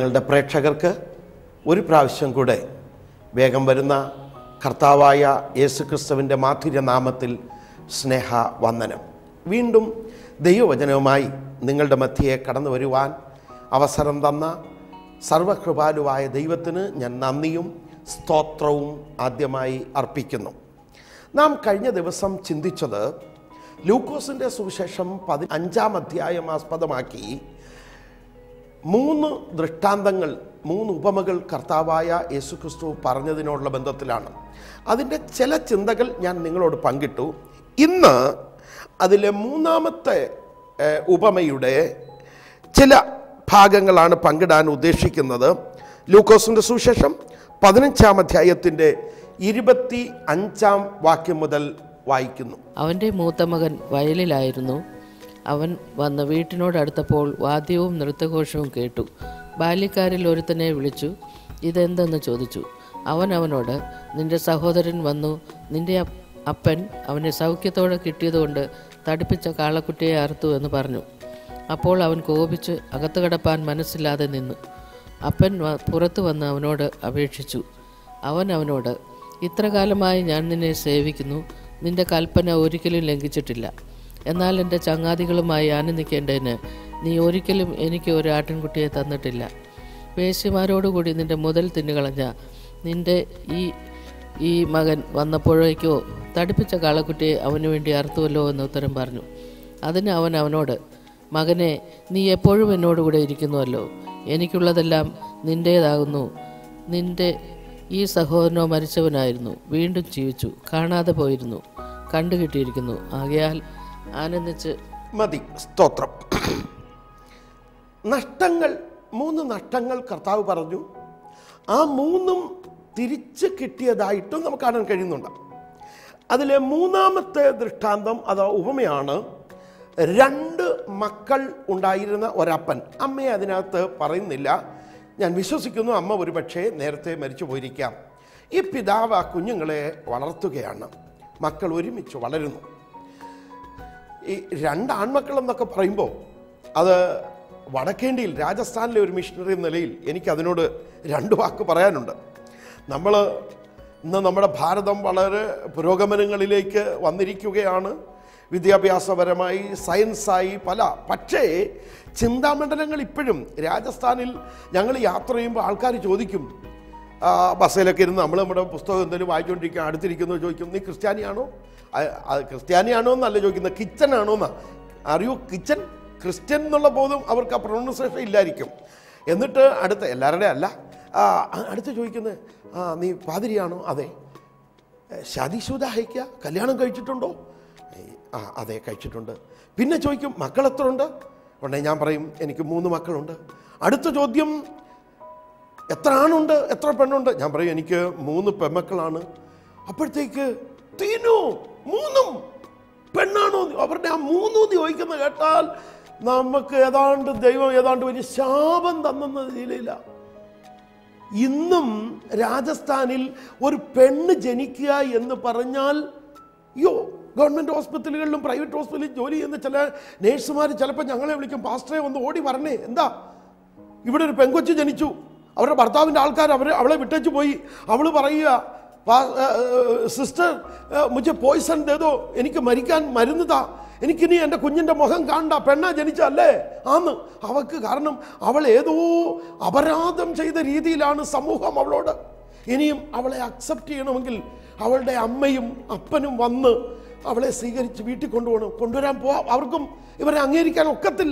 ഞങ്ങളുടെ പ്രേക്ഷകർക്ക് ഒരു പ്രാവശ്യം കൂടെ വേഗം വരുന്ന കർത്താവായ യേശുക്രിസ്തുവിൻ്റെ മാധുര്യ നാമത്തിൽ സ്നേഹ വന്ദനം വീണ്ടും ദൈവവചനവുമായി നിങ്ങളുടെ മധ്യയെ കടന്നു വരുവാൻ അവസരം തന്ന സർവകൃപാലുവായ ദൈവത്തിന് ഞാൻ നന്ദിയും സ്തോത്രവും ആദ്യമായി അർപ്പിക്കുന്നു നാം കഴിഞ്ഞ ദിവസം ചിന്തിച്ചത് ലൂക്കോസിൻ്റെ സുവിശേഷം പതി അഞ്ചാം അധ്യായം ആസ്പദമാക്കി മൂന്ന് ദൃഷ്ടാന്തങ്ങൾ മൂന്ന് ഉപമകൾ കർത്താവായ യേശുക്രിസ്തു പറഞ്ഞതിനോടുള്ള ബന്ധത്തിലാണ് അതിൻ്റെ ചില ചിന്തകൾ ഞാൻ നിങ്ങളോട് പങ്കിട്ടു ഇന്ന് അതിലെ മൂന്നാമത്തെ ഏഹ്, ഉപമയുടെ ചില ഭാഗങ്ങളാണ് പങ്കിടാൻ ഉദ്ദേശിക്കുന്നത് ലൂക്കോസിൻ്റെ സുവിശേഷം പതിനഞ്ചാം അധ്യായത്തിൻ്റെ ഇരുപത്തി അഞ്ചാം വാക്യം മുതൽ വായിക്കുന്നു അവൻ്റെ മൂത്ത മകൻ വയലിലായിരുന്നു അവൻ വന്ന് വീട്ടിനോടടുത്തപ്പോൾ വാദ്യവും നൃത്തഘോഷവും കേട്ടു ബാല്യക്കാരിൽ ഒരുത്തനെ വിളിച്ചു ഇതെന്തെന്ന് ചോദിച്ചു അവൻ അവനോട് നിന്റെ സഹോദരൻ വന്നു നിന്റെ അപ്പ് അപ്പൻ അവനെ സൗഖ്യത്തോടെ കിട്ടിയതുകൊണ്ട് തടിപ്പിച്ച കാളക്കുട്ടിയെ അറുത്തു എന്ന് പറഞ്ഞു അപ്പോൾ അവൻ കോപിച്ച് അകത്ത് കിടപ്പാൻ മനസ്സില്ലാതെ നിന്നു അപ്പൻ വ- പുറത്തു വന്ന് അവനോട് അപേക്ഷിച്ചു അവൻ അവനോട് ഇത്ര കാലമായി ഞാൻ നിന്നെ സേവിക്കുന്നു നിന്റെ കൽപ്പന ഒരിക്കലും ലംഘിച്ചിട്ടില്ല എന്നാൽ എൻ്റെ ചങ്ങാതികളുമായി ആനന്ദിക്കേണ്ടതിന് നീ ഒരിക്കലും എനിക്ക് ഒരു ആട്ടിൻകുട്ടിയെ തന്നിട്ടില്ല വേശ്യമാരോടുകൂടി നിന്റെ മുതൽ തിന്നുകളഞ്ഞ നിന്റെ ഈ ഈ മകൻ വന്നപ്പോഴേക്കോ തടിപ്പിച്ച കാളക്കുട്ടിയെ അവന് വേണ്ടി അറുത്തുവല്ലോ എന്ന് ഉത്തരം പറഞ്ഞു അതിന് അവൻ അവനോട് മകനെ നീ എപ്പോഴും എന്നോടുകൂടെ ഇരിക്കുന്നുവല്ലോ എനിക്കുള്ളതെല്ലാം നിൻ്റേതാകുന്നു നിന്റെ ഈ സഹോദരനോ മരിച്ചവനായിരുന്നു വീണ്ടും ജീവിച്ചു കാണാതെ പോയിരുന്നു കണ്ടുകിട്ടിയിരിക്കുന്നു ആകയാൽ ആനന്ദിച്ച് മതി സ്തോത്രം നഷ്ടങ്ങൾ മൂന്ന് നഷ്ടങ്ങൾ കർത്താവ് പറഞ്ഞു ആ മൂന്നും തിരിച്ച് കിട്ടിയതായിട്ടും നമുക്ക് കാണാൻ കഴിയുന്നുണ്ട് അതിലെ മൂന്നാമത്തെ ദൃഷ്ടാന്തം അത് ഉപമയാണ് രണ്ട് മക്കൾ ഉണ്ടായിരുന്ന ഒരപ്പൻ അമ്മയെ അതിനകത്ത് പറയുന്നില്ല ഞാൻ വിശ്വസിക്കുന്നു അമ്മ ഒരുപക്ഷെ നേരത്തെ മരിച്ചു പോയിരിക്കാം ഈ പിതാവ് ആ കുഞ്ഞുങ്ങളെ വളർത്തുകയാണ് മക്കൾ ഒരുമിച്ച് വളരുന്നു ഈ രണ്ട് ആൺമക്കൾ എന്നൊക്കെ പറയുമ്പോൾ അത് വടക്കേണ്ടിയിൽ രാജസ്ഥാനിലെ ഒരു മിഷണറി എന്ന നിലയിൽ എനിക്ക് അതിനോട് രണ്ട് വാക്ക് പറയാനുണ്ട് നമ്മൾ ഇന്ന് നമ്മുടെ ഭാരതം വളരെ പുരോഗമനങ്ങളിലേക്ക് വന്നിരിക്കുകയാണ് വിദ്യാഭ്യാസപരമായി സയൻസായി പല പക്ഷേ ചിന്താമണ്ഡലങ്ങൾ ഇപ്പോഴും രാജസ്ഥാനിൽ ഞങ്ങൾ യാത്ര ചെയ്യുമ്പോൾ ആൾക്കാർ ചോദിക്കും ആ, ബസ്സിലൊക്കെ ഇരുന്ന് നമ്മൾ നമ്മുടെ പുസ്തകം എന്തെങ്കിലും വായിച്ചുകൊണ്ടിരിക്കുക അടുത്തിരിക്കുന്നു ചോദിക്കും നീ ക്രിസ്ത്യാനിയാണോ ആ- ആ, ക്രിസ്ത്യാനിയാണോ എന്നല്ല ചോദിക്കുന്നത് കിച്ചൻ ആണോ എന്നാ അറിയൂ കിച്ചൻ ക്രിസ്ത്യൻ എന്നുള്ള ബോധം അവർക്ക് ആ പ്രൊണൗൺസിയേഷൻ ഇല്ലായിരിക്കും എന്നിട്ട് അടുത്ത എല്ലാവരുടെയും അല്ല ആ, അടുത്ത് ചോദിക്കുന്നത് ആ നീ പാതിരിയാണോ അതെ ശാദിശൂത ഹൈക്ക കല്യാണം കഴിച്ചിട്ടുണ്ടോ ഏയ്, ആ അതെ കഴിച്ചിട്ടുണ്ട് പിന്നെ ചോദിക്കും മക്കൾ എത്ര ഉണ്ട് ഉടനെ ഞാൻ പറയും എനിക്ക് മൂന്ന് മക്കളുണ്ട് അടുത്ത ചോദ്യം എത്ര ആണുണ്ട് എത്ര പെണ്ണുണ്ട് ഞാൻ പറയും എനിക്ക് മൂന്ന് പെമ്മക്കളാണ് അപ്പോഴത്തേക്ക് തീനു മൂന്നും പെണ്ണാണോ അവരുടെ ആ മൂന്നും ചോദിക്കുന്ന കേട്ടാൽ നമുക്ക് ഏതാണ്ട് ദൈവം ഏതാണ്ട് വലിയ ശാപം തന്നെന്ന നിലയില്ല ഇന്നും രാജസ്ഥാനിൽ ഒരു പെണ്ണ് ജനിക്കുക എന്ന് പറഞ്ഞാൽ അയ്യോ ഗവൺമെൻറ് ഹോസ്പിറ്റലുകളിലും പ്രൈവറ്റ് ഹോസ്പിറ്റലിലും ജോലി ചെയ്യുന്ന ചില നേഴ്സുമാർ ചിലപ്പോൾ ഞങ്ങളെ വിളിക്കും പാസ്റ്ററെ ഒന്ന് ഓടി വരണേ എന്താ ഇവിടെ ഒരു പെങ്കൊച്ച് ജനിച്ചു അവരുടെ ഭർത്താവിൻ്റെ ആൾക്കാർ അവർ അവളെ വിട്ടേച്ച് പോയി അവൾ പറയുക സിസ്റ്റർ മുझे പോയിസൺ തേതോ എനിക്ക് മരിക്കാൻ മരുന്ന് താ എനിക്കിനി എൻ്റെ കുഞ്ഞിൻ്റെ മുഖം കാണണ്ട പെണ്ണ ജനിച്ചല്ലേ ആന്ന് അവക്ക് കാരണം അവൾ ഏതോ അപരാധം ചെയ്ത രീതിയിലാണ് സമൂഹം അവളോട് ഇനിയും അവളെ അക്സെപ്റ്റ് ചെയ്യണമെങ്കിൽ അവളുടെ അമ്മയും അപ്പനും വന്ന് അവളെ സ്വീകരിച്ച് വീട്ടിൽ കൊണ്ടുപോകണം കൊണ്ടുവരാൻ പോവാ അവർക്കും ഇവരെ അംഗീകരിക്കാൻ ഒക്കത്തില്ല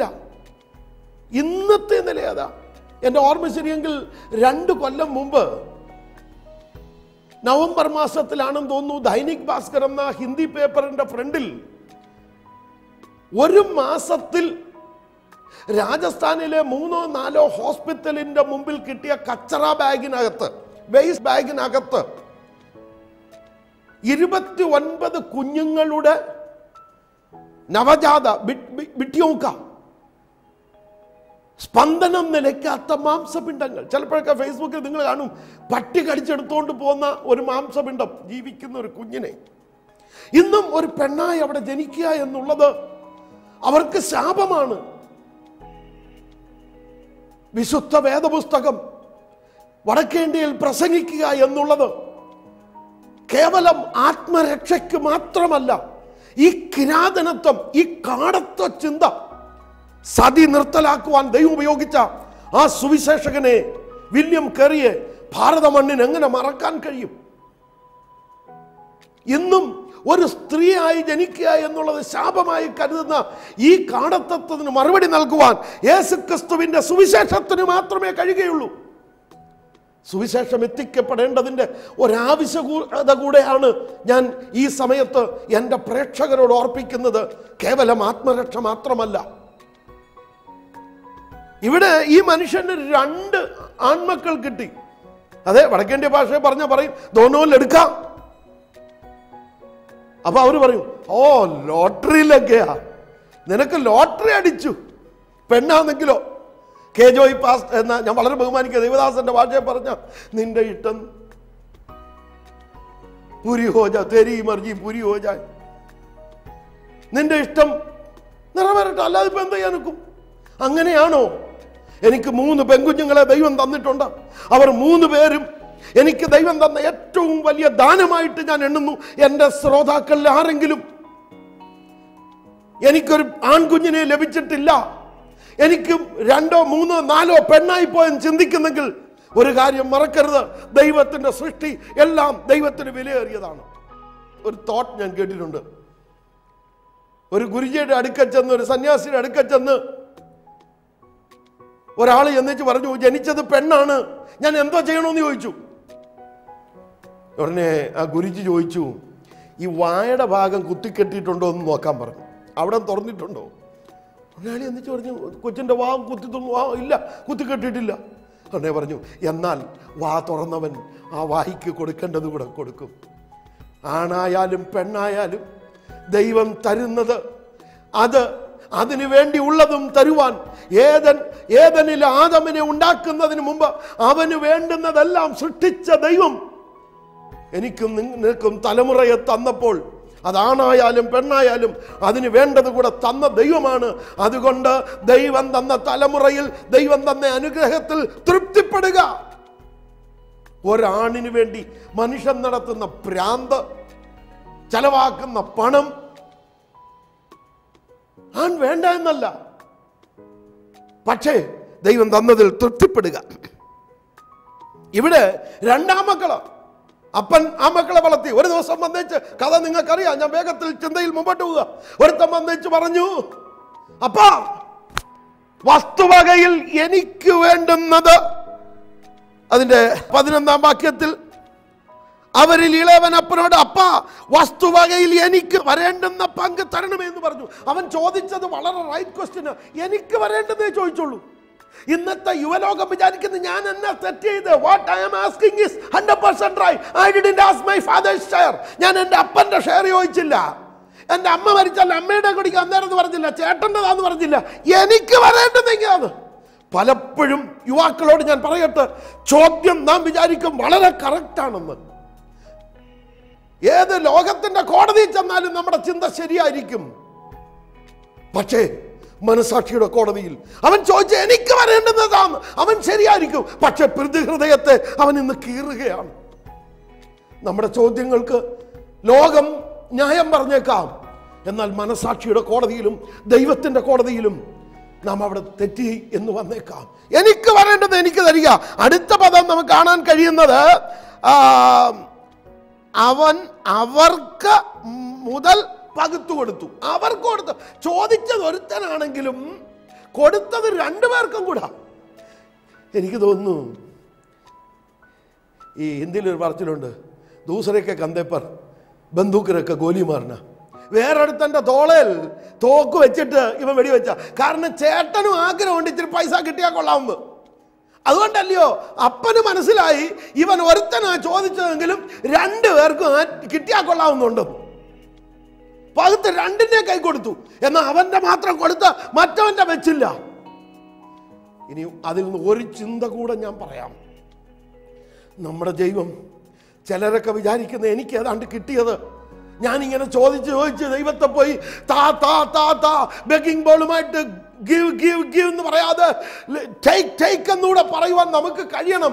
ഇന്നത്തെ നില അതാ എൻ്റെ ഓർമ്മ ശരിയെങ്കിൽ രണ്ട് കൊല്ലം മുമ്പ് നവംബർ മാസത്തിലാണെന്ന് തോന്നുന്നു ദൈനിക് ഭാസ്കർ എന്ന ഹിന്ദി പേപ്പറിന്റെ ഫ്രണ്ടിൽ ഒരു മാസത്തിൽ രാജസ്ഥാനിലെ മൂന്നോ നാലോ ഹോസ്പിറ്റലിന്റെ മുമ്പിൽ കിട്ടിയ കച്ചറ ബാഗിനകത്ത് വേസ്റ്റ് ബാഗിനകത്ത് ഇരുപത്തി ഒൻപത് കുഞ്ഞുങ്ങളുടെ നവജാത ബി- ബി- ബിട്ടിയോക്ക സ്പന്ദനം നിലയ്ക്കാത്ത മാംസപിണ്ഡങ്ങൾ ചിലപ്പോഴൊക്കെ ഫേസ്ബുക്കിൽ നിങ്ങൾ കാണും പട്ടി കടിച്ചെടുത്തോണ്ട് പോകുന്ന ഒരു മാംസപിണ്ഡം ജീവിക്കുന്ന ഒരു കുഞ്ഞിനെ ഇന്നും ഒരു പെണ്ണായി അവിടെ ജനിക്കുക എന്നുള്ളത് അവർക്ക് ശാപമാണ് വിശുദ്ധ വേദപുസ്തകം വടക്കേന്ത്യയിൽ പ്രസംഗിക്കുക എന്നുള്ളത് കേവലം ആത്മരക്ഷയ്ക്ക് മാത്രമല്ല ഈ കിരാതനത്വം ഈ കാടത്വ ചിന്ത സതി നിർത്തലാക്കുവാൻ ദൈവം ഉപയോഗിച്ച ആ സുവിശേഷകനെ വില്യം കെറിയെ ഭാരത മണ്ണിന് എങ്ങനെ മറക്കാൻ കഴിയും ഇന്നും ഒരു സ്ത്രീയായി ജനിക്കുക എന്നുള്ളത് ശാപമായി കരുതുന്ന ഈ കാടത്തത്വത്തിന് മറുപടി നൽകുവാൻ യേശുക്രിസ്തുവിന്റെ സുവിശേഷത്തിന് മാത്രമേ കഴിയുകയുള്ളൂ സുവിശേഷം എത്തിക്കപ്പെടേണ്ടതിൻ്റെ ഒരാവശ്യകത കൂടെയാണ് ഞാൻ ഈ സമയത്ത് എൻ്റെ പ്രേക്ഷകരോട് ഓർപ്പിക്കുന്നത് കേവലം ആത്മരക്ഷ മാത്രമല്ല ഇവിടെ ഈ മനുഷ്യന് രണ്ട് ആൺമക്കൾ കിട്ടി അതെ വടക്കേന്ത്യ ഭാഷയെ പറഞ്ഞ പറയും ദോനോയിൽ എടുക്കാം അപ്പൊ അവര് പറയും ഓ ലോട്ടറിയിലൊക്കെയാ നിനക്ക് ലോട്ടറി അടിച്ചു പെണ്ണാണെങ്കിലോ കെ ജോയ് പാസ് എന്ന ഞാൻ വളരെ ബഹുമാനിക്കുക ദേവദാസന്റെ ഭാഷയെ പറഞ്ഞ നിന്റെ ഇഷ്ടം പുരി ഹോജ തെരി മർജി പുരി ഹോജ നിന്റെ ഇഷ്ടം നിറവേറട്ടെ അല്ലാതെ ഇപ്പൊ എന്ത് ചെയ്യാനൊക്കും അങ്ങനെയാണോ എനിക്ക് മൂന്ന് പെൺകുഞ്ഞുങ്ങളെ ദൈവം തന്നിട്ടുണ്ട് അവർ മൂന്ന് പേരും എനിക്ക് ദൈവം തന്ന ഏറ്റവും വലിയ ദാനമായിട്ട് ഞാൻ എണ്ണുന്നു എൻ്റെ ശ്രോതാക്കളിൽ ആരെങ്കിലും എനിക്കൊരു ആൺകുഞ്ഞിനെ ലഭിച്ചിട്ടില്ല എനിക്ക് രണ്ടോ മൂന്നോ നാലോ പെണ്ണായി പോയെന്ന് ചിന്തിക്കുന്നെങ്കിൽ ഒരു കാര്യം മറക്കരുത് ദൈവത്തിന്റെ സൃഷ്ടി എല്ലാം ദൈവത്തിന് വിലയേറിയതാണ് ഒരു തോട്ട് ഞാൻ കേട്ടിട്ടുണ്ട് ഒരു ഗുരുജിയുടെ അടുക്കൽ ചെന്ന് ഒരു സന്യാസിയുടെ അടുക്കൽ ചെന്ന് ഒരാൾ എന്നിച്ച് പറഞ്ഞു ജനിച്ചത് പെണ്ണാണ് ഞാൻ എന്തോ ചെയ്യണമെന്ന് ചോദിച്ചു ഉടനെ ആ ഗുരുജി ചോദിച്ചു ഈ വായയുടെ ഭാഗം കുത്തിക്കെട്ടിയിട്ടുണ്ടോ എന്ന് നോക്കാൻ പറഞ്ഞു അവിടെ തുറന്നിട്ടുണ്ടോ ഉടനെ എന്നിച്ച് പറഞ്ഞു കൊച്ചിൻ്റെ വാ കുത്തി തുറന്നു വാ ഇല്ല കുത്തിക്കെട്ടിയിട്ടില്ല ഉടനെ പറഞ്ഞു എന്നാൽ വാ തുറന്നവൻ ആ വായിക്ക് കൊടുക്കേണ്ടത് കൂടെ കൊടുക്കും ആണായാലും പെണ്ണായാലും ദൈവം തരുന്നത് അത് അതിനു വേണ്ടി ഉള്ളതും തരുവാൻ ഏതൻ ഏതനിൽ ആദമിനെ ഉണ്ടാക്കുന്നതിന് മുമ്പ് അവന് വേണ്ടുന്നതെല്ലാം സൃഷ്ടിച്ച ദൈവം എനിക്കും നിങ്ങ- നിനക്കും തലമുറയെ തന്നപ്പോൾ അതാണായാലും പെണ്ണായാലും അതിന് വേണ്ടത് കൂടെ തന്ന ദൈവമാണ് അതുകൊണ്ട് ദൈവം തന്ന തലമുറയിൽ ദൈവം തന്ന അനുഗ്രഹത്തിൽ തൃപ്തിപ്പെടുക ഒരാണിന് വേണ്ടി മനുഷ്യൻ നടത്തുന്ന ഭ്രാന്ത് ചെലവാക്കുന്ന പണം ആൺ വേണ്ട എന്നല്ല പക്ഷേ ദൈവം തന്നതിൽ തൃപ്തിപ്പെടുക ഇവിടെ രണ്ടാം മക്കള് അപ്പൻ ആ മക്കളെ വളർത്തി ഒരു ദിവസം വന്നേച്ച് കഥ നിങ്ങൾക്കറിയാം ഞാൻ വേഗത്തിൽ ചിന്തയിൽ മുമ്പോട്ട് പോവുക ഒരുത്തൻ വന്നേച്ച് പറഞ്ഞു അപ്പാ വസ്തുവകയിൽ എനിക്ക് വേണ്ടുന്നത് അതിന്റെ പതിനൊന്നാം വാക്യത്തിൽ അവരിൽ ഇളവൻ അപ്പനോട് അപ്പ വസ്തുവകയിൽ എനിക്ക് വരേണ്ടുന്ന പങ്ക് തരണമെന്ന് പറഞ്ഞു അവൻ ചോദിച്ചത് വളരെ റൈറ്റ് ക്വസ്റ്റ്യന് എനിക്ക് വരേണ്ടതേ ചോദിച്ചോളൂ ഇന്നത്തെ യുവലോകം വിചാരിക്കുന്നത് ഞാൻ എന്നെ തെറ്റ് ചെയ്ത് what I am asking is hundred percent right I did ask my father's share ഞാൻ എൻ്റെ അപ്പൻ്റെ ഷെയർ ചോദിച്ചില്ല എൻ്റെ അമ്മ മരിച്ചാൽ അമ്മയുടെ കുടിക്ക് അന്നേരം എന്ന് പറഞ്ഞില്ല ചേട്ടൻ്റെതാന്ന് പറഞ്ഞില്ല എനിക്ക് വരേണ്ടതെങ്കിൽ അത് പലപ്പോഴും യുവാക്കളോട് ഞാൻ പറയട്ടെ ചോദ്യം നാം വിചാരിക്കും വളരെ കറക്റ്റ് ആണെന്ന് ഏത് ലോകത്തിന്റെ കോടതിയിൽ ചെന്നാലും നമ്മുടെ ചിന്ത ശരിയായിരിക്കും പക്ഷേ മനസാക്ഷിയുടെ കോടതിയിൽ അവൻ ചോദിച്ച എനിക്ക് വരേണ്ടുന്നതാണ് അവൻ ശരിയായിരിക്കും പക്ഷെ ഹൃദയത്തെ അവൻ ഇന്ന് കീറുകയാണ് നമ്മുടെ ചോദ്യങ്ങൾക്ക് ലോകം ന്യായം പറഞ്ഞേക്കാം എന്നാൽ മനസാക്ഷിയുടെ കോടതിയിലും ദൈവത്തിന്റെ കോടതിയിലും നാം അവിടെ തെറ്റി എന്ന് വന്നേക്കാം എനിക്ക് വരേണ്ടത് എനിക്ക് തരിക അടുത്ത പദം നമുക്ക് കാണാൻ കഴിയുന്നത് ആ, അവൻ അവർക്ക് മുതൽ പകുത്തു കൊടുത്തു അവർക്ക് കൊടുത്തു ചോദിച്ചത് ഒരുത്തനാണെങ്കിലും കൊടുത്തത് രണ്ടുപേർക്കും കൂടാ എനിക്ക് തോന്നുന്നു ഈ ഹിന്ദിയിലൊരു പറച്ചിലുണ്ട് ദൂസരൊക്കെ കന്തേപ്പർ ബന്ധൂക്കരൊക്കെ ഗോലി മാറണ വേറൊരുത്തൻ്റെ തോളയിൽ തോക്ക് വെച്ചിട്ട് ഇവൻ വെടിവെച്ച കാരണം ചേട്ടനും ആഗ്രഹമുണ്ട് ഇച്ചിരി പൈസ കിട്ടിയാൽ കൊള്ളാമെന്ന് അതുകൊണ്ടല്ലയോ അപ്പന് മനസ്സിലായി ഇവൻ ഒരുത്തനാ ചോദിച്ചതെങ്കിലും രണ്ടു പേർക്കും ആ കിട്ടിയാൽ കൊള്ളാവുന്നുണ്ട് പകുത്ത് രണ്ടിന്റെ കൈ കൊടുത്തു എന്നാൽ അവന്റെ മാത്രം കൊടുത്ത് മറ്റവന്റെ വെച്ചില്ല ഇനി അതിൽ നിന്ന് ഒരു ചിന്ത കൂടെ ഞാൻ പറയാം നമ്മുടെ ദൈവം ചിലരൊക്കെ വിചാരിക്കുന്ന എനിക്ക് ഏതാണ്ട് കിട്ടിയത് ഞാനിങ്ങനെ ചോദിച്ച് ചോദിച്ച് ദൈവത്തെ പോയി താ താ താ താ ബെഗിംഗ് ബോളുമായിട്ട് ഗിവ് ഗിവ് ഗിവ് എന്ന് പറയാതെ ടേക്ക് ടേക്ക് എന്നൂടെ പറയുവാൻ നമുക്ക് കഴിയണം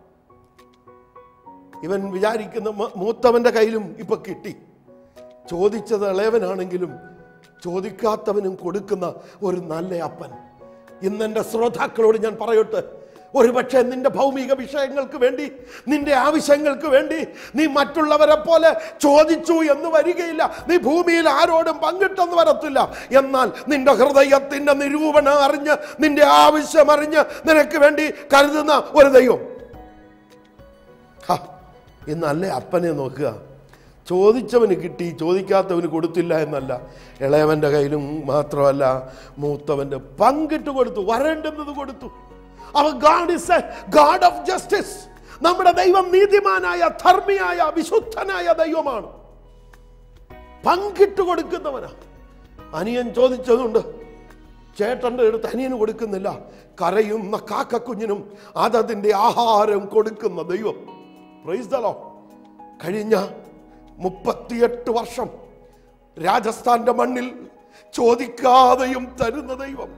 ഇവൻ വിചാരിക്കുന്ന മ- മൂത്തവന്റെ കയ്യിലും ഇപ്പൊ കിട്ടി ചോദിച്ചത് ഇളയവനാണെങ്കിലും ചോദിക്കാത്തവനും കൊടുക്കുന്ന ഒരു നല്ല അപ്പൻ ഇന്നെൻ്റെ ശ്രോതാക്കളോട് ഞാൻ പറയട്ടെ ഒരുപക്ഷെ നിന്റെ ഭൗമിക വിഷയങ്ങൾക്ക് വേണ്ടി നിന്റെ ആവശ്യങ്ങൾക്ക് വേണ്ടി നീ മറ്റുള്ളവരെ പോലെ ചോദിച്ചു എന്ന് വരികയില്ല നീ ഭൂമിയിൽ ആരോടും പങ്കിട്ടെന്ന് വരത്തില്ല എന്നാൽ നിന്റെ ഹൃദയത്തിന്റെ നിരൂപണം അറിഞ്ഞ് നിന്റെ ആവശ്യം അറിഞ്ഞ് നിനക്ക് വേണ്ടി കരുതുന്ന ഒരു ദൈവം ഹാ, ഇന്നല്ലേ അപ്പനെ നോക്കുക ചോദിച്ചവന് കിട്ടി ചോദിക്കാത്തവന് കൊടുത്തില്ല എന്നല്ല ഇളയവൻ്റെ കയ്യിലും മാത്രമല്ല മൂത്തവൻ്റെ പങ്കിട്ട് കൊടുത്തു വരേണ്ടുന്നത് കൊടുത്തു അവ God is a God of justice നമ്മുടെ ദൈവം നീതിമാനായ ധർമ്മിയായ വിശുദ്ധനായ ദൈവമാണ് പങ്കിട്ട് കൊടുക്കുന്നവനാ അനിയൻ ചോദിച്ചതുണ്ട് ചേട്ടൻ്റെ അടുത്ത് അനിയന് കൊടുക്കുന്നില്ല കരയുന്ന കാക്കക്കുഞ്ഞിനും അതതിൻ്റെ ആഹാരം കൊടുക്കുന്ന ദൈവം പ്രൈസ് ദ ലോർഡ്. കഴിഞ്ഞ മുപ്പത്തിയെട്ട് വർഷം രാജസ്ഥാന്റെ മണ്ണിൽ ചോദിക്കാതെയും തരുന്ന ദൈവം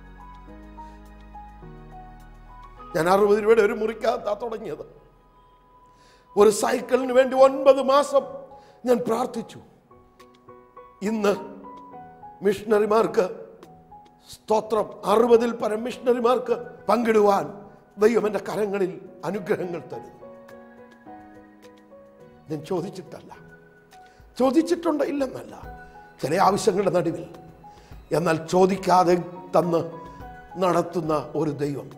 ഞാൻ അറുപത് രൂപയുടെ ഒരു മുറിക്കകത്താ തുടങ്ങിയത് ഒരു സൈക്കിളിന് വേണ്ടി ഒൻപത് മാസം ഞാൻ പ്രാർത്ഥിച്ചു ഇന്ന് മിഷണറിമാർക്ക് സ്തോത്രം അറുപതിൽ പരം മിഷണറിമാർക്ക് പങ്കിടുവാൻ ദൈവം എൻ്റെ കരങ്ങളിൽ അനുഗ്രഹങ്ങൾ തരുന്നു ഞാൻ ചോദിച്ചിട്ടല്ല ചോദിച്ചിട്ടുണ്ട് ഇല്ലെന്നല്ല ചില ആവശ്യങ്ങളുടെ നടുവിൽ എന്നാൽ ചോദിക്കാതെ തന്ന് നടത്തുന്ന ഒരു ദൈവം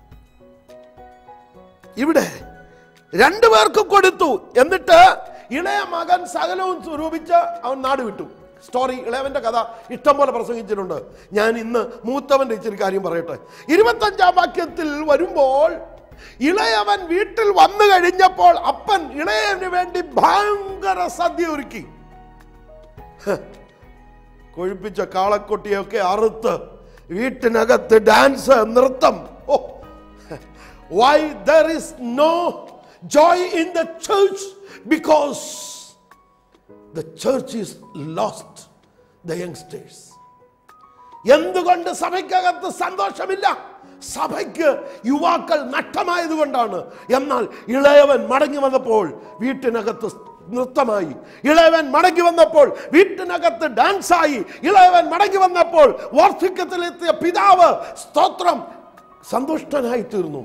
ഇവിടെ രണ്ടു പേർക്കും കൊടുത്തു എന്നിട്ട് ഇളയ മകൻ സകലവും സ്വരൂപിച്ച് അവൻ നാട് വിട്ടു സ്റ്റോറി ഇളയവന്റെ കഥ ഇഷ്ടം പോലെ പ്രസംഗിച്ചിട്ടുണ്ട് ഞാൻ ഇന്ന് മൂത്തവന്റെ ഇച്ചിരി കാര്യം പറയട്ടെ ഇരുപത്തഞ്ചാം വാക്യത്തിൽ വരുമ്പോൾ ഇളയവൻ വീട്ടിൽ വന്നു കഴിഞ്ഞപ്പോൾ അപ്പൻ ഇളയവന് വേണ്ടി ഭയങ്കര സദ്യ ഒരുക്കി ഹ്. കൊഴുപ്പിച്ച കാളക്കൊട്ടിയൊക്കെ അറുത്ത് വീട്ടിനകത്ത് ഡാൻസ് നൃത്തം ഓ why there is no joy in the church because the church is lost the youngsters എന്തുകൊണ്ട് സഭയ്ക്കകത്ത് സന്തോഷമില്ല സഭയ്ക്ക് യുവാക്കൾ നഷ്ടമായതുകൊണ്ടാണ് എന്നാൽ ഇളയവൻ മടങ്ങി വന്നപ്പോൾ വീട്ടിനകത്ത് നൃത്തമായി ഇളയവൻ മടങ്ങി വന്നപ്പോൾ വീട്ടിനകത്ത് ഡാൻസായി ഇളയവൻ മടങ്ങി വന്നപ്പോൾ വാർദ്ധക്യത്തിലെത്തിയ പിതാവ് സ്തോത്രം സന്തുഷ്ടനായി തീർന്നു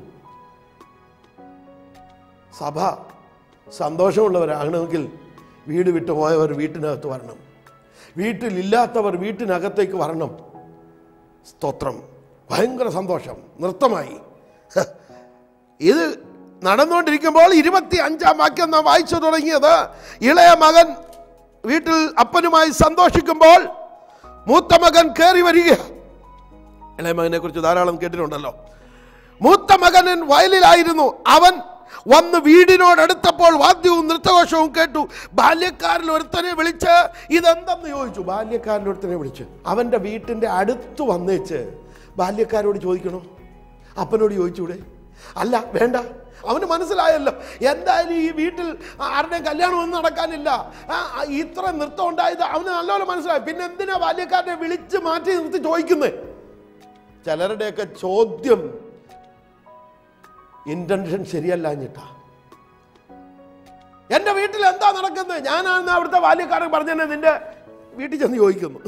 സഭ സന്തോഷമുള്ളവരാകണമെങ്കിൽ വീട് വിട്ടു പോയവർ വീട്ടിനകത്ത് വരണം വീട്ടിലില്ലാത്തവർ വീട്ടിനകത്തേക്ക് വരണം സ്തോത്രം ഭയങ്കര സന്തോഷം നൃത്തമായി ഹ. ഇത് നടന്നുകൊണ്ടിരിക്കുമ്പോൾ ഇരുപത്തി അഞ്ചാം വാക്യം നാം വായിച്ചു തുടങ്ങിയത് ഇളയ മകൻ വീട്ടിൽ അപ്പനുമായി സന്തോഷിക്കുമ്പോൾ മൂത്ത മകൻ കയറി വരിക ഇളയ മകനെ കുറിച്ച് ധാരാളം കേട്ടിട്ടുണ്ടല്ലോ മൂത്ത മകനൻ വയലിലായിരുന്നു അവൻ വന്ന് വീടിനോടടുത്തപ്പോൾ വാദ്യവും നൃത്തഘോഷവും കേട്ടു ബാല്യക്കാരിൽ ഒരുത്തനെ വിളിച്ച് ഇതെന്തെന്ന് ചോദിച്ചു ബാല്യക്കാരിൽ ഒരുത്തനെ വിളിച്ച് അവൻ്റെ വീട്ടിൻ്റെ അടുത്ത് വന്നേച്ച് ബാല്യക്കാരോട് ചോദിക്കണോ അപ്പനോട് ചോദിച്ചൂടെ അല്ല വേണ്ട അവന് മനസ്സിലായല്ലോ എന്തായാലും ഈ വീട്ടിൽ ആരുടെയും കല്യാണം ഒന്നും നടക്കാനില്ല ആ, ആ, ഇത്ര നൃത്തം ഉണ്ടായത് അവന് നല്ലപോലെ മനസ്സിലായി പിന്നെ എന്തിനാ ബാല്യക്കാരനെ വിളിച്ച് മാറ്റി നിർത്തി ചോദിക്കുന്നത് ചിലരുടെയൊക്കെ ചോദ്യം ഇന്റൻഷൻ ശരിയല്ല എന്നിട്ടാ എന്റെ വീട്ടിൽ എന്താ നടക്കുന്നത് ഞാനാണ് അവിടുത്തെ ബാല്യക്കാരൻ പറഞ്ഞതന്നെ നിന്റെ വീട്ടിൽ ചെന്ന് ചോദിക്കുന്നു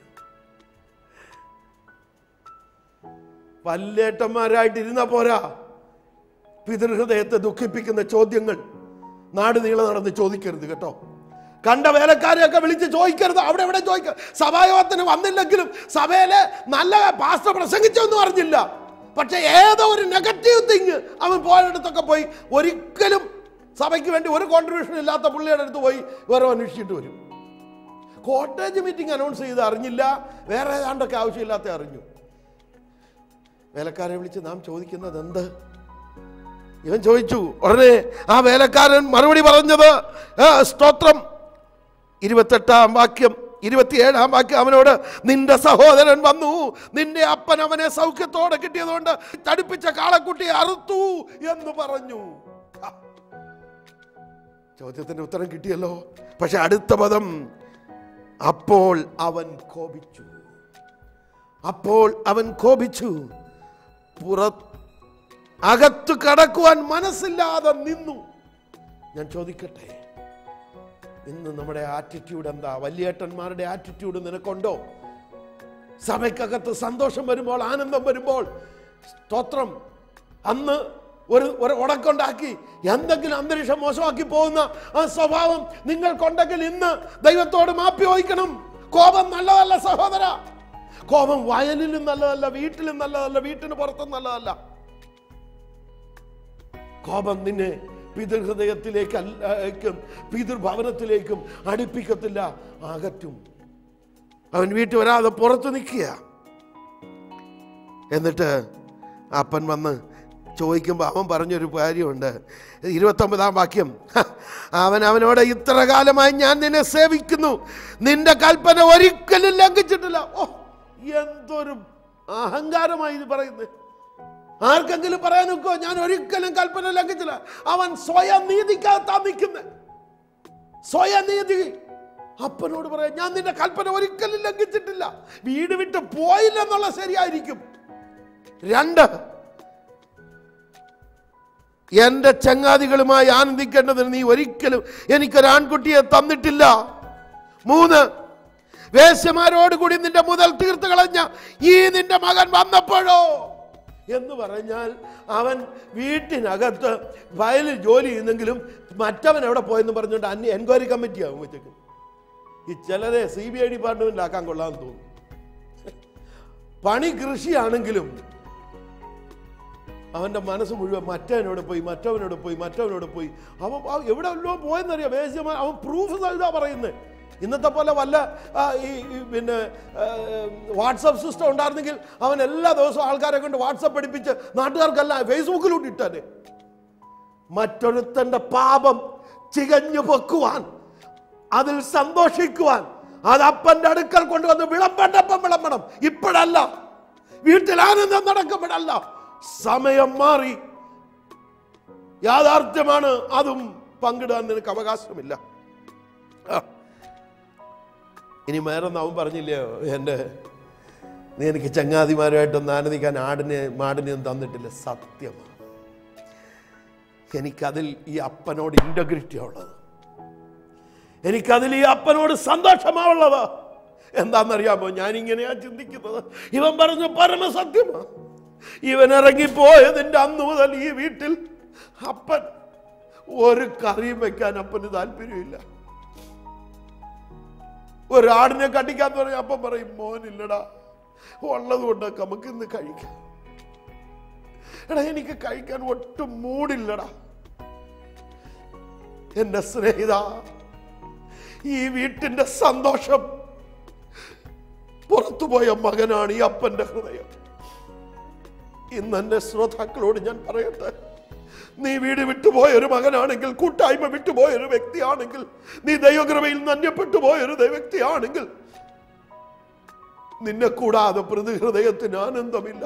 പല്ലേട്ടന്മാരായിട്ട് ഇരുന്ന പോരാ പിതൃഹൃദയത്തെ ദുഃഖിപ്പിക്കുന്ന ചോദ്യങ്ങൾ നാട് നീളെ നടന്ന് ചോദിക്കരുത് കേട്ടോ കണ്ട വേലക്കാരെയൊക്കെ വിളിച്ച് ചോദിക്കരുത് അവിടെ എവിടെ ചോദിക്ക സഭായോഗത്തിന് വന്നില്ലെങ്കിലും സഭയിലെ നല്ല പാസ്റ്റർ പ്രസംഗിച്ചൊന്നും അറിഞ്ഞില്ല പക്ഷെ ഏതോ ഒരു നെഗറ്റീവ് തിങ് അവൻ പോയടുത്തൊക്കെ പോയി ഒരിക്കലും സഭയ്ക്ക് വേണ്ടി ഒരു കോൺട്രിബ്യൂഷൻ ഇല്ലാത്ത പുള്ളിയുടെ അടുത്ത് പോയി വേറെ അന്വേഷിച്ചിട്ട് വരും കോട്ടേജ് മീറ്റിംഗ് അനൗൺസ് ചെയ്ത് അറിഞ്ഞില്ല വേറെ ഏതാണ്ടൊക്കെ ആവശ്യമില്ലാത്ത അറിഞ്ഞു വേലക്കാരെ വിളിച്ച് നാം ചോദിക്കുന്നത് എന്ത് ഇവൻ ചോദിച്ചു ഉടനെ ആ വേലക്കാരൻ മറുപടി പറഞ്ഞത് "ആ, സ്തോത്രം ഇരുപത്തെട്ടാം വാക്യം ഇരുപത്തിയേഴാം വാക്യം അവനോട് നിന്റെ സഹോദരൻ വന്നു നിന്റെ അപ്പൻ അവനെ സൗഖ്യത്തോടെ കിട്ടിയതുകൊണ്ട് തടിപ്പിച്ച കാളക്കുട്ടി അറുത്തു എന്ന് പറഞ്ഞു ഹ. ചോദ്യത്തിന്റെ ഉത്തരം കിട്ടിയല്ലോ പക്ഷെ അടുത്ത പദം അപ്പോൾ അവൻ കോപിച്ചു അപ്പോൾ അവൻ കോപിച്ചു പുറ അകത്തു കടക്കുവാൻ മനസ്സില്ലാതെ നിന്നു ഞാൻ ചോദിക്കട്ടെ ഇന്ന് നമ്മുടെ ആറ്റിറ്റ്യൂഡ് എന്താ വലിയേട്ടന്മാരുടെ ആറ്റിറ്റ്യൂഡ് നിനക്കുണ്ടോ സഭയ്ക്കകത്ത് സന്തോഷം വരുമ്പോൾ ആനന്ദം വരുമ്പോൾ സ്തോത്രം അന്ന് ഒരു ഒരു ഉടക്കുണ്ടാക്കി എന്തെങ്കിലും അന്തരീക്ഷം മോശമാക്കി പോകുന്ന ആ സ്വഭാവം നിങ്ങൾക്കുണ്ടെങ്കിൽ ഇന്ന് ദൈവത്തോട് മാപ്പി വഹിക്കണം കോപം നല്ലതല്ല സഹോദര കോപം വയലിലും നല്ലതല്ല വീട്ടിലും നല്ലതല്ല വീട്ടിന് പുറത്തും നല്ലതല്ല കോപം നിന്നെ പിതൃഹൃദയത്തിലേക്ക് അല്ലേക്കും പിതൃഭവനത്തിലേക്കും അടുപ്പിക്കത്തില്ല അകറ്റും അവൻ വീട്ടിൽ വരാതെ പുറത്ത് നിൽക്കുക എന്നിട്ട് അപ്പൻ വന്ന് ചോദിക്കുമ്പോൾ അവൻ പറഞ്ഞൊരു കാര്യമുണ്ട് ഇരുപത്തൊമ്പതാം വാക്യം "ഹ, അവൻ അവനോട് ഇത്ര കാലമായി ഞാൻ നിന്നെ സേവിക്കുന്നു നിന്റെ കൽപ്പന ഒരിക്കലും ലംഘിച്ചിട്ടില്ല ഓ എന്തൊരു അഹങ്കാരമായി ഇത് പറയുന്നത് ആർക്കെങ്കിലും പറയാൻ നോക്കോ ഞാൻ ഒരിക്കലും കൽപ്പന ലംഘിച്ചില്ല അവൻ സ്വയം നീതിക്കകത്താ നിൽക്കുന്നത് സ്വയം നീതി അപ്പനോട് പറയാം ഞാൻ നിന്റെ കൽപ്പന ഒരിക്കലും ലംഘിച്ചിട്ടില്ല വീട് വിട്ട് പോയില്ല എന്നുള്ള ശരിയായിരിക്കും രണ്ട് എന്റെ ചങ്ങാതികളുമായി ആനന്ദിക്കേണ്ടതിന് നീ ഒരിക്കലും എനിക്കൊരു ആൺകുട്ടിയെ തന്നിട്ടില്ല മൂന്ന് വേശ്യമാരോട് കൂടി നിന്റെ മുതൽ തീർത്ത് കളഞ്ഞ ഈ നിന്റെ മകൻ വന്നപ്പോഴോ എന്ന് പറഞ്ഞാൽ അവൻ വീട്ടിനകത്ത് വയലിൽ ജോലി ചെയ്യുന്നെങ്കിലും മറ്റവൻ എവിടെ പോയെന്ന് പറഞ്ഞുകൊണ്ട് അന്യ എൻക്വയറി കമ്മിറ്റി ആകും വെച്ചേക്കും ഈ ചിലരെ സി ബി ഐ ഡിപ്പാർട്ട്മെന്റിലാക്കാൻ കൊള്ളാമെന്ന് തോന്നുന്നു പണി കൃഷിയാണെങ്കിലും അവന്റെ മനസ്സ് മുഴുവൻ മറ്റവനോട് പോയി മറ്റവനോട് പോയി മറ്റവനോട് പോയി അവൻ അവൻ എവിടെ വല്ലതും പോയെന്നറിയാം വേശ്യമാ അവൻ പ്രൂഫ് സഹിതാ പറയുന്നത് ഇന്നത്തെ പോലെ വല്ല ആ, ഈ ഈ പിന്നെ വാട്സപ്പ് സിസ്റ്റം ഉണ്ടായിരുന്നെങ്കിൽ അവൻ എല്ലാ ദിവസവും ആൾക്കാരെ കൊണ്ട് വാട്സപ്പ് പഠിപ്പിച്ച് നാട്ടുകാർക്കല്ല ഫേസ്ബുക്കിലൂടെ ഇട്ടാനെ മറ്റൊരുത്തന്റെ പാപം ചികഞ്ഞു പൊക്കുവാൻ അതിൽ സന്തോഷിക്കുവാൻ അത് അപ്പന്റെ അടുക്കൽ കൊണ്ടുവന്ന് വിളമ്പണ്ടപ്പം വിളമ്പണം ഇപ്പോഴല്ല വീട്ടിൽ ആനന്ദം നടക്കുമ്പോഴല്ല സമയം മാറി യാഥാർത്ഥ്യമാണ് അതും പങ്കിടാൻ നിനക്ക് അവകാശമില്ല ആ. ഇനി വേറൊന്നും അവൻ പറഞ്ഞില്ലയോ എൻ്റെ നീ എനിക്ക് ചങ്ങാതിമാരുമായിട്ടൊന്ന് ആനന്ദിക്കാൻ ആടിനെ മാടിനെയും തന്നിട്ടില്ല സത്യമാണ് എനിക്കതിൽ ഈ അപ്പനോട് ഇൻ്റഗ്രിറ്റി ഉള്ളത് എനിക്കതിൽ ഈ അപ്പനോട് സന്തോഷമാവുള്ളത് എന്താണെന്നറിയാമോ ഞാനിങ്ങനെയാ ചിന്തിക്കുന്നത് ഇവൻ പറഞ്ഞ പരമസത്യമാ ഇവൻ ഇറങ്ങിപ്പോയതിൻ്റെ അന്ന് മുതൽ ഈ വീട്ടിൽ അപ്പൻ ഒരു കറിയും വെക്കാൻ അപ്പന് താല്പര്യമില്ല ഒരാടിനെ കടിക്കാന്ന് പറഞ്ഞ അപ്പം പറയും മോനില്ലടാ ഉള്ളത് കൊണ്ട് നമുക്ക് ഇന്ന് കഴിക്കാം എടാ എനിക്ക് കഴിക്കാൻ ഒട്ടും മൂടില്ലടാ എന്റെ സ്നേഹിത ഈ വീട്ടിന്റെ സന്തോഷം പുറത്തുപോയ മകനാണ് ഈ അപ്പന്റെ ഹൃദയം ഇന്ന് എന്റെ ശ്രോതാക്കളോട് ഞാൻ പറയട്ടെ നീ വീട് വിട്ടുപോയ ഒരു മകനാണെങ്കിൽ കൂട്ടായ്മ വിട്ടുപോയ ഒരു വ്യക്തിയാണെങ്കിൽ നീ ദൈവകൃപയിൽ നന്യപ്പെട്ടു പോയ ഒരു ദൈവ- വ്യക്തിയാണെങ്കിൽ നിന്നെ കൂടാതെ പ്രതിഹൃദയത്തിന് ആനന്ദമില്ല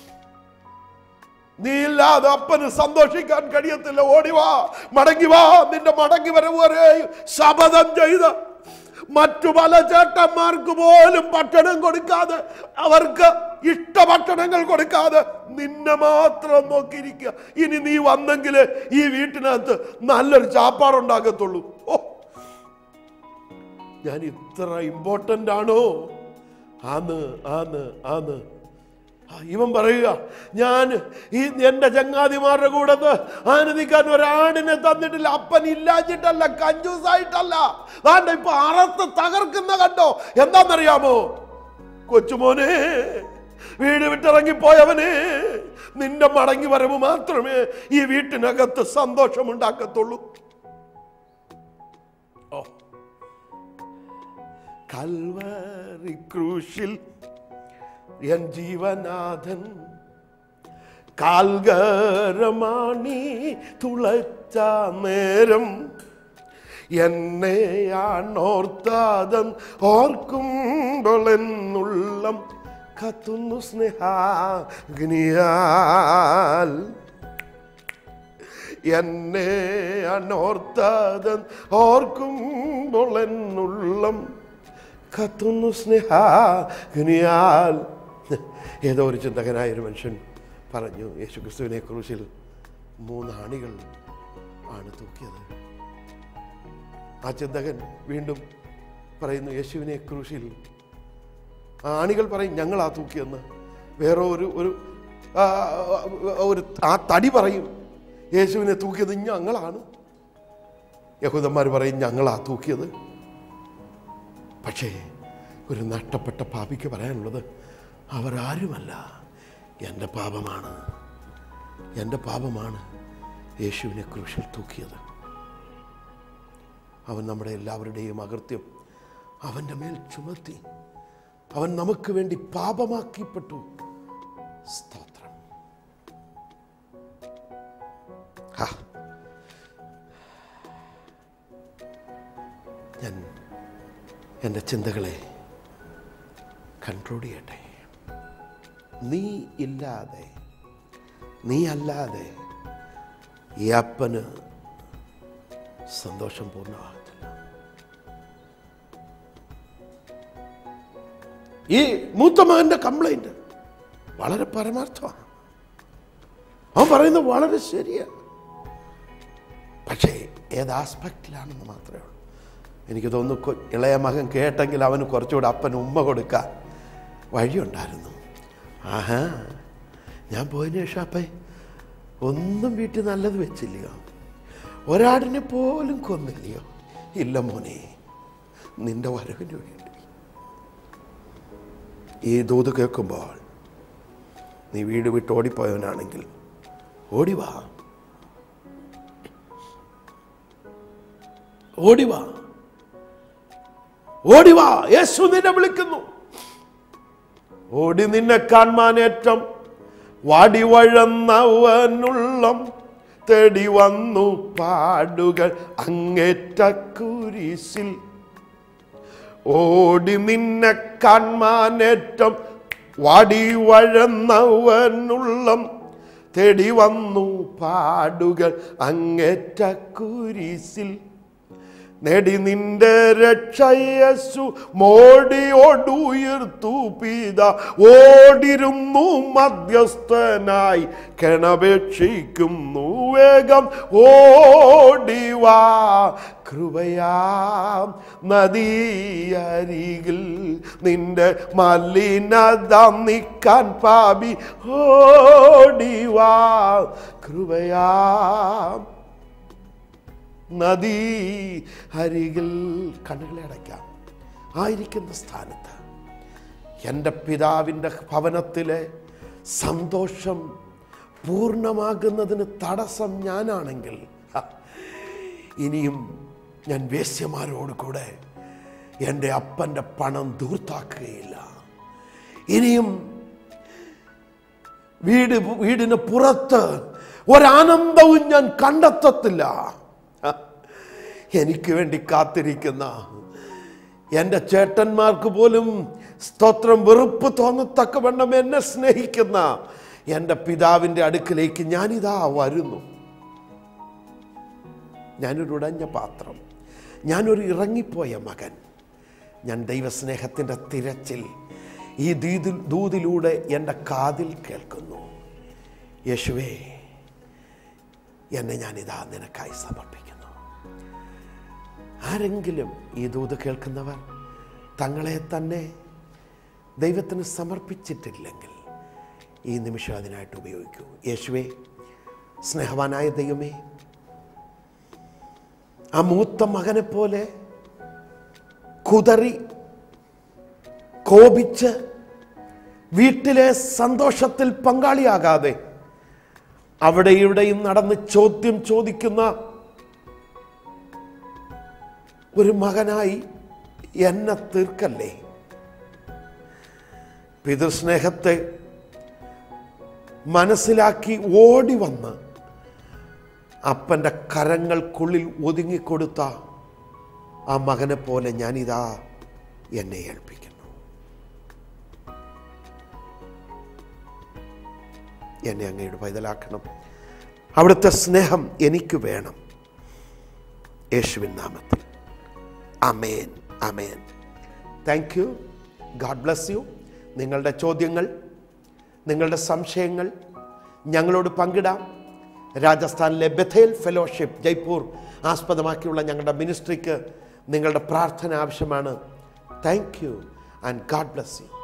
നീ ഇല്ലാതെ അപ്പന് സന്തോഷിക്കാൻ കഴിയത്തില്ല ഓടിവാ മടങ്ങി വാ നിന്റെ മടങ്ങി വരവ് വരെ ശപഥം ചെയ്ത് മറ്റു പല ചേട്ടന്മാർക്ക് പോലും ഭക്ഷണം കൊടുക്കാതെ അവർക്ക് ഇഷ്ട ഭക്ഷണങ്ങൾ കൊടുക്കാതെ നിന്നെ മാത്രം നോക്കിയിരിക്കുക ഇനി നീ വന്നെങ്കിൽ ഈ വീട്ടിനകത്ത് നല്ലൊരു ചാപ്പാടുണ്ടാകത്തുള്ളൂ ഓ ഞാൻ ഇത്ര ഇമ്പോർട്ടൻ്റ് ആണോ ആന്ന് ആന്ന് ആന്ന് ആ, ഇവൻ പറയുക ഞാൻ ഈ എൻ്റെ ചങ്ങാതിമാരുടെ കൂടത്ത് ആനന്ദിക്കാൻ ഒരാടിനെ തന്നിട്ടില്ല അപ്പൻ ഇല്ലാഞ്ഞിട്ടല്ല കഞ്ചൂസായിട്ടല്ല താണ്ട ഇപ്പൊ അറത്ത് തകർക്കുന്ന കണ്ടോ എന്താണെന്നറിയാമോ കൊച്ചുമോനെ വീട് വിട്ടിറങ്ങിപ്പോയവനെ നിന്റെ മടങ്ങി വരവ് മാത്രമേ ഈ വീട്ടിനകത്ത് സന്തോഷമുണ്ടാക്കത്തുള്ളൂ ഓ കൽവറി ക്രൂശിൽ എൻ ജീവനാഥൻ കാൽഗരമാണി തുളച്ച നേരം എന്നെയാണോർത്താതം ഓർക്കുമ്പോൾ എന്നുള്ളം കത്തുന്നു സ്നേഹാഗ്നിയാൽ എന്നെ അനോർത്തതൻ ഓർക്കുമ്പോൾ എന്നുള്ളം കത്തുന്നു സ്നേഹാഗ്നിയാൽ ഏതോ ഒരു ചിന്തകനായ ഒരു മനുഷ്യൻ പറഞ്ഞു യേശു ക്രിസ്തുവിനെ ക്രൂശിൽ മൂന്നാണികൾ ആണ് തൂക്കിയത് ആ ചിന്തകൻ വീണ്ടും പറയുന്നു യേശുവിനെ ക്രൂശിൽ ആ ആണികൾ പറയും ഞങ്ങളാ തൂക്കിയെന്ന് വേറെ ഒരു ഒരു ആ, ഒരു ആ തടി പറയും യേശുവിനെ തൂക്കിയത് ഞങ്ങളാണ് യഹൂദന്മാർ പറയും ഞങ്ങളാ തൂക്കിയത് പക്ഷേ ഒരു നഷ്ടപ്പെട്ട പാപിക്ക് പറയാനുള്ളത് അവർ ആരുമല്ല എൻ്റെ പാപമാണ് എൻ്റെ പാപമാണ് യേശുവിനെ ക്രൂശിൽ തൂക്കിയത് അവൻ നമ്മുടെ എല്ലാവരുടെയും അകൃത്യം അവൻ്റെ മേൽ ചുമത്തി അവൻ നമുക്ക് വേണ്ടി പാപമാക്കിപ്പെട്ടു സ്തോത്രം ഹാ. ഞാൻ എൻ്റെ ചിന്തകളെ കൺട്രോൾ ചെയ്യട്ടെ നീ ഇല്ലാതെ നീ അല്ലാതെ ഈ അപ്പന് സന്തോഷം പൂർണ്ണമാകത്തില്ല ഈ മൂത്ത മകന്റെ കംപ്ലൈന്റ് വളരെ പരമാർത്ഥമാണ് അവൻ പറയുന്നത് വളരെ ശരിയാണ് പക്ഷേ ഏത് ആസ്പെക്റ്റിലാണെന്ന് മാത്രമേ ഉള്ളൂ എനിക്ക് തോന്നുന്നു കൊ- ഇളയ മകൻ കേട്ടെങ്കിൽ അവന് കുറച്ചുകൂടെ അപ്പൻ ഉമ്മ കൊടുക്കാൻ വഴിയുണ്ടായിരുന്നു ആഹാ ഞാൻ പോയതിനു ശേഷം അപ്പേ ഒന്നും വീട്ടിൽ നല്ലത് വെച്ചില്ലയോ ഒരാടിനെ പോലും കൊന്നില്ലയോ ഇല്ല മോനെ നിന്റെ വരവിന് വേണ്ടി ഈ ദൂത് കേൾക്കുമ്പോൾ നീ വീട് വിട്ട് ഓടിപ്പോയവനാണെങ്കിൽ ഓടിവാ ഓടിവാ ഓടിവാ യേശു നിന്നെ വിളിക്കുന്നു ഓടി നിന്നെ കാണാനേറ്റം വാടിവഴന്നവനുള്ളം തേടി വന്നു പാടുകൾ അങ്ങേറ്റ കുരിശിൽ ഓടി നിന്നെ കാണാനേറ്റം വാടി വഴന്നവനുള്ളം തേടി വന്നു പാടുകൾ അങ്ങേറ്റ കുരിശിൽ നേടി നിന്റെ രക്ഷയസു മോടിയോടുയർത്തു പീത ഓടിരുന്നു മധ്യസ്ഥനായി കിണപേക്ഷിക്കുന്നു വേഗം ഓടിവാ കൃപയാം നദിയരികിൽ നിന്റെ മലിനത നിക്കാൻ പാപി ഓടിവാ കൃപയാം നദീ അരികിൽ കണ്ണുകളെ അടയ്ക്കാം ആയിരിക്കുന്ന സ്ഥാനത്ത് എൻ്റെ പിതാവിൻ്റെ ഭവനത്തിലെ സന്തോഷം പൂർണ്ണമാകുന്നതിന് തടസ്സം ഞാനാണെങ്കിൽ ഹ, ഇനിയും ഞാൻ വേശ്യമാരോട് കൂടെ എൻ്റെ അപ്പൻ്റെ പണം ദൂർത്താക്കുകയില്ല ഇനിയും വീട് വീടിന് പുറത്ത് ഒരാനന്ദവും ഞാൻ കണ്ടെത്തത്തില്ല എനിക്ക് വേണ്ടി കാത്തിരിക്കുന്ന എൻ്റെ ചേട്ടന്മാർക്ക് പോലും സ്തോത്രം വെറുപ്പ് തോന്നത്തക്കവണ്ണം എന്നെ സ്നേഹിക്കുന്ന എൻ്റെ പിതാവിൻ്റെ അടുക്കിലേക്ക് ഞാനിതാ വരുന്നു ഞാനൊരു ഉടഞ്ഞ പാത്രം ഞാനൊരു ഇറങ്ങിപ്പോയ മകൻ ഞാൻ ദൈവസ്നേഹത്തിൻ്റെ തിരച്ചിൽ ഈ ദീതിൽ ദൂതിലൂടെ എൻ്റെ കാതിൽ കേൾക്കുന്നു യേശുവേ എന്നെ ഞാനിതാ നിനക്കായി സമർപ്പിക്കുന്നു ആരെങ്കിലും ഈ ദൂത് കേൾക്കുന്നവർ തങ്ങളെ തന്നെ ദൈവത്തിന് സമർപ്പിച്ചിട്ടില്ലെങ്കിൽ ഈ നിമിഷം അതിനായിട്ട് ഉപയോഗിക്കൂ യേശുവേ സ്നേഹവാനായ ദൈവമേ ആ മൂത്ത മകനെ പോലെ കുതറി കോപിച്ച് വീട്ടിലെ സന്തോഷത്തിൽ പങ്കാളിയാകാതെ അവിടെ ഇവിടെയും നടന്ന് ചോദ്യം ചോദിക്കുന്ന ഒരു മകനായി എന്നെ തീർക്കല്ലേ പിതൃസ്നേഹത്തെ മനസ്സിലാക്കി ഓടി വന്ന് അപ്പൻ്റെ കരങ്ങൾക്കുള്ളിൽ ഒതുങ്ങിക്കൊടുത്ത ആ മകനെ പോലെ ഞാനിതാ എന്നെ ഏൽപ്പിക്കുന്നു എന്നെ അങ്ങയുടെ പൈതലാക്കണം അവിടുത്തെ സ്നേഹം എനിക്ക് വേണം യേശുവിൻ നാമത്തിൽ amen amen thank you God bless you നിങ്ങളുടെ ചോദ്യങ്ങൾ നിങ്ങളുടെ സംശയങ്ങൾ ഞങ്ങളോട് പങ്കിടാം രാജസ്ഥാനിലെ ബഥേൽ ഫെലോഷിപ്പ് ജയ്പൂർ ആസ്പദമാക്കിയുള്ള ഞങ്ങളുടെ മിനിസ്ട്രിക്ക് നിങ്ങളുടെ പ്രാർത്ഥന ആവശ്യമാണ് thank you and God bless U